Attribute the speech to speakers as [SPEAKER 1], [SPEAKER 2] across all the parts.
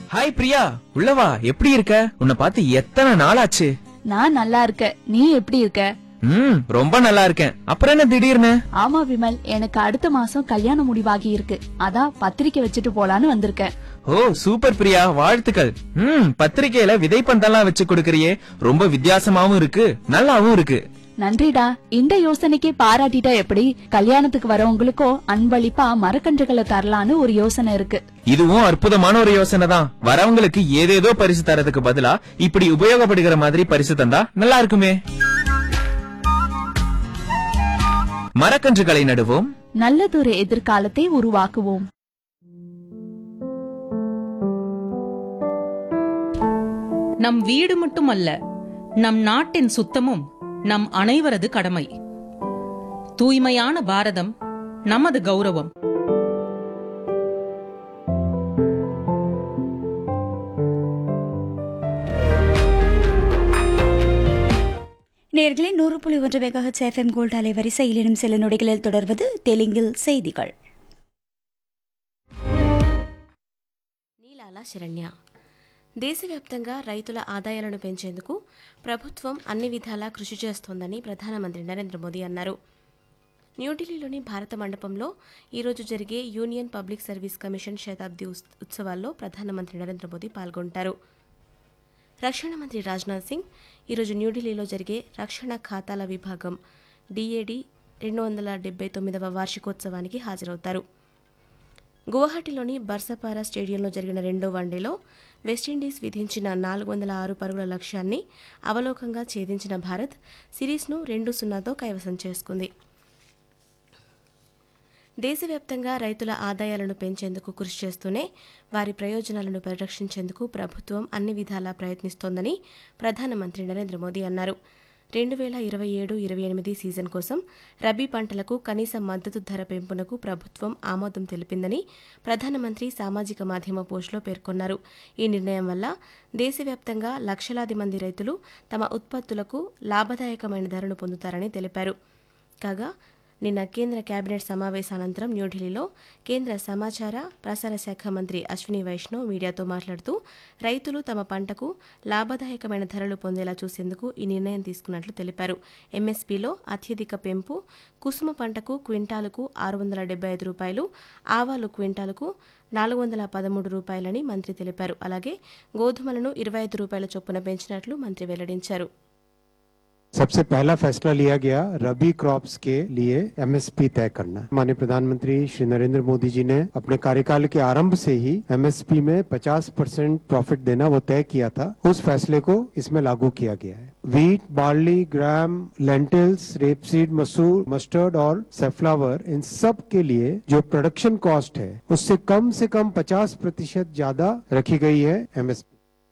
[SPEAKER 1] hi Priya உள்ளவா எப்படி இருக்க உன்னை பார்த்து எத்தனை நாள் ஆச்சு
[SPEAKER 2] நான் நல்லா இருக்கேன் நீ எப்படி இருக்க
[SPEAKER 1] ம் ரொம்ப நல்லா இருக்கேன் அப்புறம் என்ன திடீர்னு
[SPEAKER 2] ஆமா விமல் எனக்கு அடுத்த மாசம் கல்யாணம் முடிவாகி இருக்கு அதான் பத்திரிக்கை வச்சுட்டு போலான்னு வந்திருக்கேன்
[SPEAKER 1] ஓ சூப்பர் பிரியா வாழ்த்துக்கள் ம் பத்திரிக்கையில விதை பந்தெல்லாம் வச்சு கொடுக்கறியே ரொம்ப வித்தியாசமாவும் இருக்கு நல்லாவும் இருக்கு
[SPEAKER 2] நன்றிடா இந்த யோசனைக்கு பாராட்டிட்டா எப்படி கல்யாணத்துக்கு வரவங்களுக்கோ அன்பளிப்பா மரக்கன்றுகளை தரலான்னு ஒரு யோசனை இருக்கு
[SPEAKER 1] இதுவும் அற்புதமான ஒரு யோசனை தான் வரவங்களுக்கு ஏதேதோ பரிசு தரதுக்கு பதிலா இப்படி உபயோகப்படுகிற மாதிரி பரிசு தந்தா நல்லா இருக்குமே மரக்கன்றுகளை நடுவோம்
[SPEAKER 2] நல்லதொரு எதிர்காலத்தை உருவாக்குவோம்
[SPEAKER 3] நம் வீடு மட்டுமல்ல நம் நாட்டின் சுத்தமும் நம் அனைவரது கடமை தூய்மையான பாரதம் நமது கௌரவம்
[SPEAKER 4] நேர்களே நூறு புள்ளி ஒன்று மெகாஹெச் எஃப்எம் கோல்ட் அலைவரிசையில் இன்னும் சில நொடிகளில் தொடர்வது தெலுங்கில் செய்திகள்
[SPEAKER 5] నీలాల శరణ్య దేశవ్యాప్తంగా రైతుల ఆదాయాలను పెంచేందుకు ప్రభుత్వం అన్ని విధాలా కృషి చేస్తోందని ప్రధానమంత్రి నరేంద్ర మోదీ అన్నారు న్యూఢిల్లీలోని భారత మండపంలో ఈరోజు జరిగే యూనియన్ పబ్లిక్ సర్వీస్ కమిషన్ శతాబ్ది ఉస్- ఉత్సవాల్లో ప్రధానమంత్రి నరేంద్ర మోదీ పాల్గొంటారు రక్షణ మంత్రి రాజ్నాథ్ సింగ్ ఈరోజు న్యూఢిల్లీలో జరిగే రక్షణ ఖాతాల విభాగం డిఏడి రెండు వందల డెబ్బై తొమ్మిదవ వార్షికోత్సవానికి హాజరవుతారు గువాహటిలోని బర్సపారా స్టేడియంలో జరిగిన రెండో వన్డేలో వెస్టిండీస్ విధించిన నాలుగు వందల ఆరు పరుగుల లక్ష్యాన్ని అవలోకంగా ఛేదించిన భారత్ సిరీస్ను రెండు సున్నాతో కైవసం చేసుకుంది దేశవ్యాప్తంగా రైతుల ఆదాయాలను పెంచేందుకు కృషి చేస్తూనే వారి ప్రయోజనాలను పరిరక్షించేందుకు ప్రభుత్వం అన్ని విధాలా ప్రయత్నిస్తోందని ప్రధానమంత్రి నరేంద్ర మోదీ అన్నారు రెండు వేల ఇరవై ఏడు ఇరవై ఎనిమిది సీజన్ కోసం రబీ పంటలకు కనీస మద్దతు ధర పెంపునకు ప్రభుత్వం ఆమోదం తెలిపిందని ప్రధానమంత్రి సామాజిక మాధ్యమ పోస్టులో పేర్కొన్నారు ఈ నిర్ణయం వల్ల దేశవ్యాప్తంగా లక్షలాది మంది రైతులు తమ ఉత్పత్తులకు లాభదాయకమైన ధరను పొందుతారని తెలిపారు కాగా నిన్న కేంద్ర కేబినెట్ సమావేశానంతరం న్యూఢిల్లీలో కేంద్ర సమాచార ప్రసార శాఖ మంత్రి అశ్విని వైష్ణవ్ మీడియాతో మాట్లాడుతూ రైతులు తమ పంటకు లాభదాయకమైన ధరలు పొందేలా చూసేందుకు ఈ నిర్ణయం తీసుకున్నట్లు తెలిపారు ఎంఎస్పీలో అత్యధిక పెంపు కుసుమ పంటకు క్వింటాలకు ఆరు వందల డెబ్బై ఐదు రూపాయలు ఆవాలు క్వింటాలకు నాలుగు వందల పదమూడు రూపాయలని మంత్రి తెలిపారు అలాగే గోధుమలను ఇరవై ఐదు రూపాయల చొప్పున పెంచినట్లు మంత్రి వెల్లడించారు
[SPEAKER 6] सबसे पहला फैसला लिया गया रबी क्रॉप्स के लिए एमएसपी तय करना माननीय प्रधानमंत्री श्री नरेंद्र मोदी जी ने अपने कार्यकाल के आरंभ से ही एमएसपी में 50 परसेंट प्रॉफिट देना वो तय किया था उस फैसले को इसमें लागू किया गया है wheat barley gram lentils rapeseed मसूर मस्टर्ड और सेफ्लावर इन सब के लिए जो प्रोडक्शन कॉस्ट है उससे कम से कम 50 प्रतिशत ज्यादा रखी गई है एमएसपी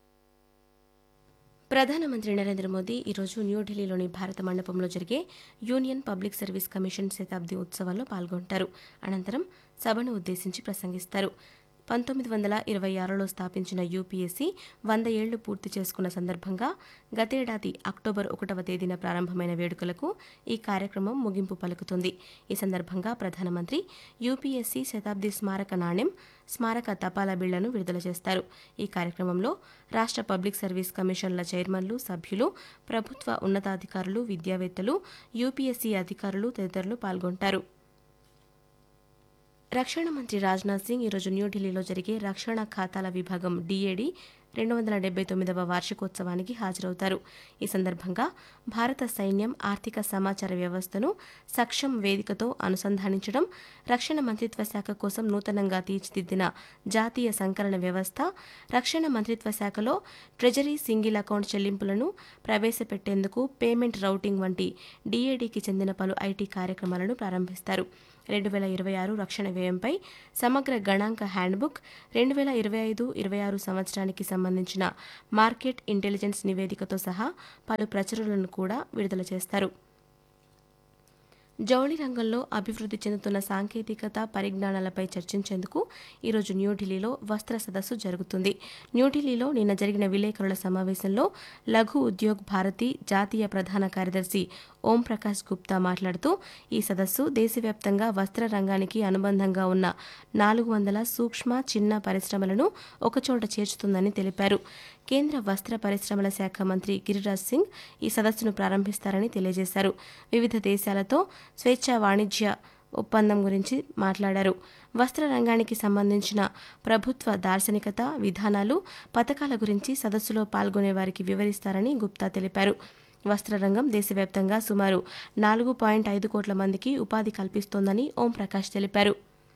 [SPEAKER 5] ప్రధానమంత్రి నరేంద్ర మోదీ ఈరోజు న్యూఢిల్లీలోని భారత మండపంలో జరిగే యూనియన్ పబ్లిక్ సర్వీస్ కమిషన్ శతాబ్ది ఉత్సవాల్లో పాల్గొంటారు అనంతరం సభను ఉద్దేశించి ప్రసంగిస్తారు పంతొమ్మిది వందల ఇరవై ఆరులో స్థాపించిన యూపీఎస్సీ వంద ఏళ్లు పూర్తి చేసుకున్న సందర్భంగా గతేడాది అక్టోబర్ ఒకటవ తేదీన ప్రారంభమైన వేడుకలకు ఈ కార్యక్రమం ముగింపు పలుకుతుంది ఈ సందర్భంగా ప్రధానమంత్రి యూపీఎస్సీ శతాబ్ది స్మారక నాణ్యం స్మారక తపాలా బిళ్లను విడుదల చేస్తారు ఈ కార్యక్రమంలో రాష్ట్ర పబ్లిక్ సర్వీస్ కమిషన్ల చైర్మన్లు సభ్యులు ప్రభుత్వ ఉన్నతాధికారులు విద్యావేత్తలు యూపీఎస్సీ అధికారులు తదితరులు పాల్గొంటారు రక్షణ మంత్రి రాజ్నాథ్ సింగ్ ఈరోజు న్యూఢిల్లీలో జరిగే రక్షణ ఖాతాల విభాగం డిఏడి రెండు వందల డెబ్బై తొమ్మిదవ వార్షికోత్సవానికి హాజరవుతారు ఈ సందర్భంగా భారత సైన్యం ఆర్థిక సమాచార వ్యవస్థను సక్షం వేదికతో అనుసంధానించడం రక్షణ మంత్రిత్వ శాఖ కోసం నూతనంగా తీర్చిదిద్దిన జాతీయ సంకలన వ్యవస్థ రక్షణ మంత్రిత్వ శాఖలో ట్రెజరీ సింగిల్ అకౌంట్ చెల్లింపులను ప్రవేశపెట్టేందుకు పేమెంట్ రౌటింగ్ వంటి డిఏడికి చెందిన పలు ఐటీ కార్యక్రమాలను ప్రారంభిస్తారు రెండు వేల ఇరవై ఆరు రక్షణ వ్యయంపై సమగ్ర గణాంక హ్యాండ్బుక్ రెండు వేల ఇరవై ఐదు ఇరవై ఆరు సంవత్సరానికి సంబంధించిన మార్కెట్ ఇంటెలిజెన్స్ నివేదికతో సహా పలు ప్రచురణలను కూడా విడుదల చేస్తారు జౌళి రంగంలో అభివృద్ధి చెందుతున్న సాంకేతికత పరిజ్ఞానాలపై చర్చించేందుకు ఈరోజు న్యూఢిల్లీలో వస్త్ర సదస్సు జరుగుతుంది న్యూఢిల్లీలో నిన్న జరిగిన విలేకరుల సమావేశంలో లఘు ఉద్యోగ్ భారతి జాతీయ ప్రధాన కార్యదర్శి ఓం ప్రకాష్ గుప్తా మాట్లాడుతూ ఈ సదస్సు దేశవ్యాప్తంగా వస్త్ర రంగానికి అనుబంధంగా ఉన్న నాలుగు వందల సూక్ష్మ చిన్న పరిశ్రమలను ఒకచోట చేర్చుతుందని తెలిపారు కేంద్ర వస్త్ర పరిశ్రమల శాఖ మంత్రి గిరిరాజ్ సింగ్ ఈ సదస్సును ప్రారంభిస్తారని తెలియజేశారు వివిధ దేశాలతో స్వేచ్ఛా వాణిజ్య ఒప్పందం గురించి మాట్లాడారు వస్త్ర రంగానికి సంబంధించిన ప్రభుత్వ దార్శనికత విధానాలు పథకాల గురించి సదస్సులో పాల్గొనే వారికి వివరిస్తారని గుప్తా తెలిపారు వస్త్ర రంగం దేశవ్యాప్తంగా సుమారు నాలుగు పాయింట్ ఐదు కోట్ల మందికి ఉపాధి కల్పిస్తోందని ఓం ప్రకాష్ తెలిపారు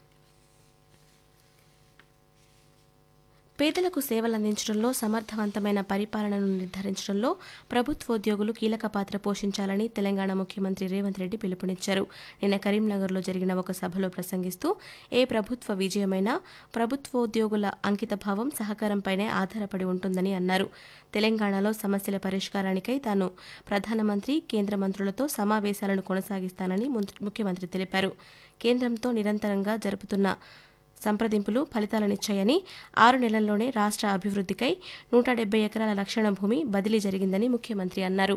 [SPEAKER 5] పేదలకు సేవలందించడంలో సమర్థవంతమైన పరిపాలనను నిర్ధారించడంలో ప్రభుత్వోద్యోగులు కీలక పాత్ర పోషించాలని తెలంగాణ ముఖ్యమంత్రి రేవంత్ రెడ్డి పిలుపునిచ్చారు నిన్న కరీంనగర్లో జరిగిన ఒక సభలో ప్రసంగిస్తూ ఏ ప్రభుత్వ విజయమైనా ప్రభుత్వోద్యోగుల అంకితభావం సహకారంపైనే ఆధారపడి ఉంటుందని అన్నారు తెలంగాణలో సమస్యల పరిష్కారానికై తాను ప్రధానమంత్రి కేంద్ర మంత్రులతో సమావేశాలను కొనసాగిస్తానని ముఖ్యమంత్రి తెలిపారు కేంద్రంతో నిరంతరంగా జరుపుతున్న సంప్రదింపులు ఫలితాలనిచ్చాయని ఆరు నెలల్లోనే రాష్ట్ర అభివృద్ధికై నూట డెబ్బై ఎకరాల లక్షణ భూమి బదిలీ జరిగిందని ముఖ్యమంత్రి అన్నారు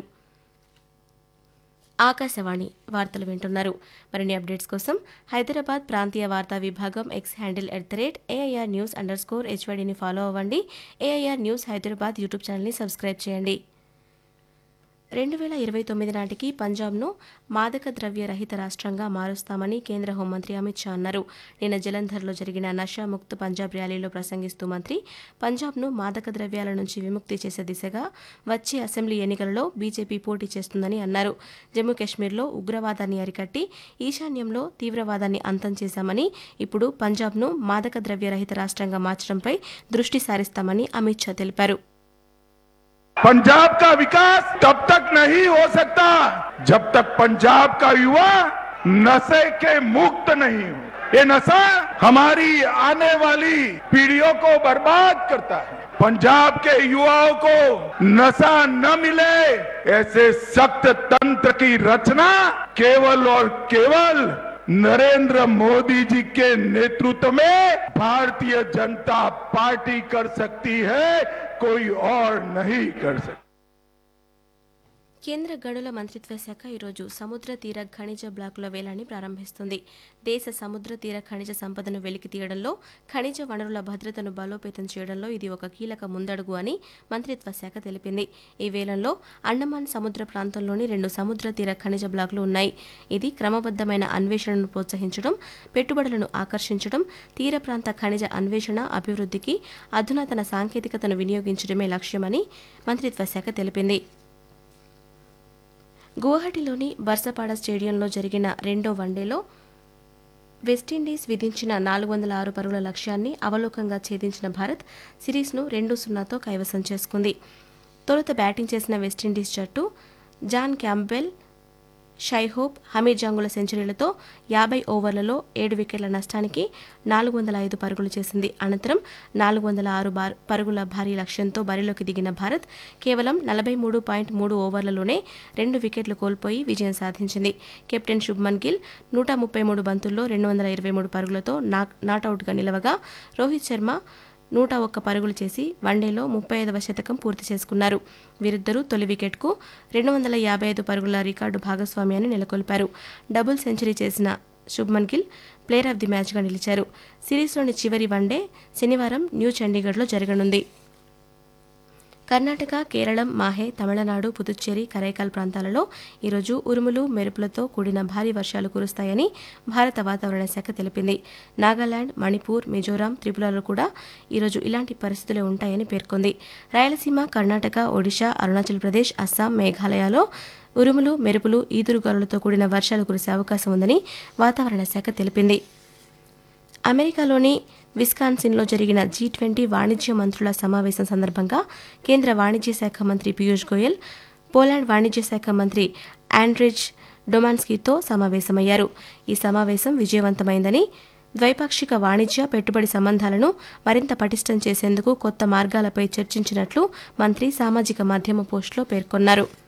[SPEAKER 5] ఆకాశవాణి వార్తలు వింటున్నారు మరిన్ని అప్డేట్స్ కోసం హైదరాబాద్ ప్రాంతీయ వార్తా విభాగం X handle at the rate AIR news under score హెచ్వైడీని ఫాలో అవ్వండి ఏఐఆర్ న్యూస్ హైదరాబాద్ యూట్యూబ్ ఛానల్ని సబ్స్క్రైబ్ చేయండి రెండు వేల ఇరవై తొమ్మిది నాటికి పంజాబ్ను మాదక ద్రవ్య రహిత రాష్ట్రంగా మారుస్తామని కేంద్ర హోంమంత్రి అమిత్ షా అన్నారు నిన్న జలంధర్లో జరిగిన నషా ముక్త్ పంజాబ్ ర్యాలీలో ప్రసంగిస్తూ మంత్రి పంజాబ్ను మాదక ద్రవ్యాల నుంచి విముక్తి చేసే దిశగా వచ్చే అసెంబ్లీ ఎన్నికలలో బీజేపీ పోటీ చేస్తుందని అన్నారు జమ్మూ కాశ్మీర్లో ఉగ్రవాదాన్ని అరికట్టి ఈశాన్యంలో తీవ్రవాదాన్ని అంతం చేశామని ఇప్పుడు పంజాబ్ను మాదక ద్రవ్య రహిత రాష్ట్రంగా మార్చడంపై దృష్టి సారిస్తామని అమిత్ షా తెలిపారు
[SPEAKER 7] पंजाब का विकास तब तक नहीं हो सकता जब तक पंजाब का युवा नशे के मुक्त नहीं हो ये नशा हमारी आने वाली पीढ़ियों को बर्बाद करता है पंजाब के युवाओं को नशा न मिले ऐसे सख्त तंत्र की रचना केवल और केवल नरेंद्र मोदी जी के नेतृत्व में भारतीय जनता पार्टी कर सकती है कोई और नहीं कर सकता
[SPEAKER 5] కేంద్ర గనుల మంత్రిత్వ శాఖ ఈరోజు సముద్ర తీర ఖనిజ బ్లాకుల వేలాన్ని ప్రారంభిస్తుంది దేశ సముద్ర తీర ఖనిజ సంపదను వెలికి తీయడంలో ఖనిజ వనరుల భద్రతను బలోపేతం చేయడంలో ఇది ఒక కీలక ముందడుగు అని మంత్రిత్వ శాఖ తెలిపింది ఈ వేలంలో అండమాన్ సముద్ర ప్రాంతంలోని రెండు సముద్ర తీర ఖనిజ బ్లాకులు ఉన్నాయి ఇది క్రమబద్దమైన అన్వేషణను ప్రోత్సహించడం పెట్టుబడులను ఆకర్షించడం తీర ప్రాంత ఖనిజ అన్వేషణ అభివృద్ధికి అధునాతన సాంకేతికతను వినియోగించడమే లక్ష్యమని మంత్రిత్వ శాఖ తెలిపింది గువాహటిలోని బర్సపాడ స్టేడియంలో జరిగిన రెండో వన్డేలో వెస్టిండీస్ విధించిన నాలుగు వందల ఆరు పరుగుల లక్ష్యాన్ని అవలోకంగా ఛేదించిన భారత్ సిరీస్ను రెండు సున్నాతో కైవసం చేసుకుంది తొలుత బ్యాటింగ్ చేసిన వెస్టిండీస్ జట్టు జాన్ క్యాంబెల్ షైహోప్ హమీద్ జంగుల సెంచరీలతో యాభై ఓవర్లలో ఏడు వికెట్ల నష్టానికి నాలుగు వందల ఐదు పరుగులు చేసింది అనంతరం నాలుగు వందల ఆరు బార్- పరుగుల భారీ లక్ష్యంతో బరిలోకి దిగిన భారత్ కేవలం నలభై మూడు పాయింట్ మూడు ఓవర్లలోనే రెండు వికెట్లు కోల్పోయి విజయం సాధించింది కెప్టెన్ శుభ్మన్ గిల్ నూట ముప్పై మూడు బంతుల్లో రెండు వందల ఇరవై మూడు పరుగులతో నాక్ నాటౌట్గా నిలవగా రోహిత్ శర్మ నూట ఒక్క పరుగులు చేసి వన్డేలో ముప్పై ఐదవ శతకం పూర్తి చేసుకున్నారు వీరిద్దరూ తొలి వికెట్కు రెండు వందల యాభై ఐదు పరుగుల రికార్డు భాగస్వామ్యాన్ని నెలకొల్పారు డబుల్ సెంచరీ చేసిన Shubman Gill player of the మ్యాచ్గా నిలిచారు సిరీస్లోని చివరి వన్డే శనివారం న్యూ చండీగఢ్లో జరగనుంది కర్ణాటక కేరళం మాహే తమిళనాడు పుదుచ్చేరి కరైకాల్ ప్రాంతాలలో ఈరోజు ఉరుములు మెరుపులతో కూడిన భారీ వర్షాలు కురుస్తాయని భారత వాతావరణ శాఖ తెలిపింది నాగాలాండ్ మణిపూర్ మిజోరాం త్రిపురలో కూడా ఈరోజు ఇలాంటి పరిస్థితులే ఉంటాయని పేర్కొంది రాయలసీమ కర్ణాటక ఒడిశా అరుణాచల్ ప్రదేశ్ అస్సాం మేఘాలయలో ఉరుములు మెరుపులు ఈదురుగాలులతో కూడిన వర్షాలు కురిసే అవకాశం ఉందని వాతావరణ శాఖ తెలిపింది అమెరికాలోని విస్కాన్సిన్లో జరిగిన జీ ట్వంటీ వాణిజ్య మంత్రుల సమావేశం సందర్భంగా కేంద్ర వాణిజ్య శాఖ మంత్రి పీయూష్ గోయల్ పోలాండ్ వాణిజ్య శాఖ మంత్రి ఆండ్రిజ్ డొమాన్స్కీతో సమావేశమయ్యారు ఈ సమావేశం విజయవంతమైందని ద్వైపాక్షిక వాణిజ్య పెట్టుబడి సంబంధాలను మరింత పటిష్టం చేసేందుకు కొత్త మార్గాలపై చర్చించినట్లు మంత్రి సామాజిక మాధ్యమ పోస్టులో పేర్కొన్నారు